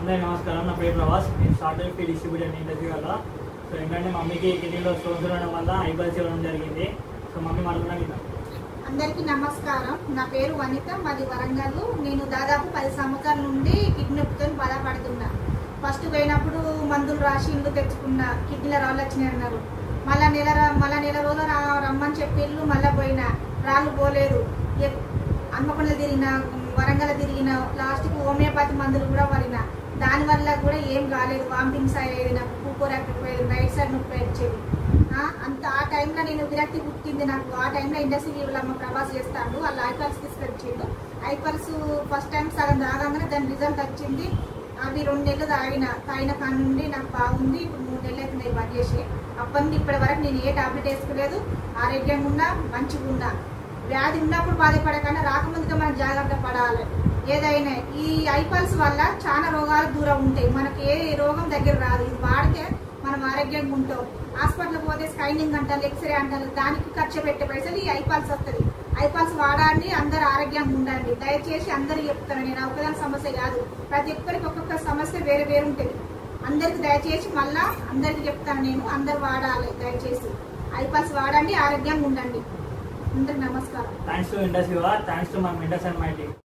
అందరికీ నమస్కారం నా పేరు ప్రవాస్ నేను షార్ట్ ఫీ డిస్ట్రిబ్యూటర్ ఇండస్ట్రీ వల్ల సో ఏంటంటే మమ్మీకి కిడ్నీలో స్టోన్స్ ఉండడం వల్ల ఐబల్స్ ఇవ్వడం జరిగింది సో మమ్మీ మాట్లాడడం విన్నాం అందరికీ నమస్కారం నా పేరు వనిత మాది వరంగల్ నేను దాదాపు పది సంవత్సరాల నుండి కిడ్నీ నొప్పితో బాధపడుతున్నా ఫస్ట్ పోయినప్పుడు మందులు రాసి ఇల్లు తెచ్చుకున్నా కిడ్నీలో రాళ్ళు వచ్చినాయి అన్నారు మళ్ళా నెల రా- మళ్ళా నెల రోజులు రా- రమ్మని చెప్పిళ్ళు మళ్ళా పోయినా రాళ్ళు పోలేదు ఎప్- హన్మకొండ తిరిగిన వరంగల్ తిరిగిన లాస్ట్కి హోమియోపతి మందులు కూడా వాడిన దానివల్ల కూడా ఏం కాలేదు వామిటింగ్స్ అయ్యేది నాకు కూకోరాకపోయేది రైట్ సైడ్ నొప్పి వచ్చేది ఆ, అంత ఆ టైంలో నేను విరక్తి పుట్టింది నాకు ఆ టైంలో ఇండస్ట్రీ అమ్మ ప్రభాస్ చేస్తాడు వాళ్ళు ఐపల్స్ తీసుకొచ్చిండు ఐపల్స్ ఫస్ట్ టైం సగం తాగంగానే దాని రిజల్ట్ వచ్చింది అవి రెండు నెలలు తాగిన తాగిన కాడి నుండి నాకు బాగుంది ఇప్పుడు మూడు నెలలు అవుతుంది బంద్ చేసి అప్పటి నుండి ఇప్పటి వరకు నేను ఏ టాబ్లెట్ వేసుకోలేదు ఆరోగ్యంగా ఉన్నా మంచిగా ఉన్నా వ్యాధి ఉన్నప్పుడు బాధపడకుండా రాకముందుగా మనం జాగ్రత్త పడాలి ఏదైనా ఈ ఐపల్స్ వల్ల చాలా రోగాలు దూరం ఉంటాయి మనకి ఏ రోగం దగ్గర రాదు ఇది వాడితే మనం ఆరోగ్యంగా ఉంటాం హాస్పిటల్కి పోతే స్కైనింగ్ అంటారు ఎక్స్రే అంటారు దానికి ఖర్చు పెట్టే పైసలు ఈ ఐపాల్స్ వస్తుంది ఐపాల్స్ వాడండి అందరు ఆరోగ్యంగా ఉండండి దయచేసి అందరు చెప్తాను నేను ఒకదాని సమస్య కాదు ప్రతి ఒక్కరికి ఒక్కొక్క సమస్య వేరే వేరే ఉంటుంది అందరికి దయచేసి మళ్ళా అందరికి చెప్తాను నేను అందరు వాడాలి దయచేసి ఐపాల్స్ వాడండి ఆరోగ్యంగా ఉండండి అందరికి నమస్కారం thanks to industry thanks to my mentors and my team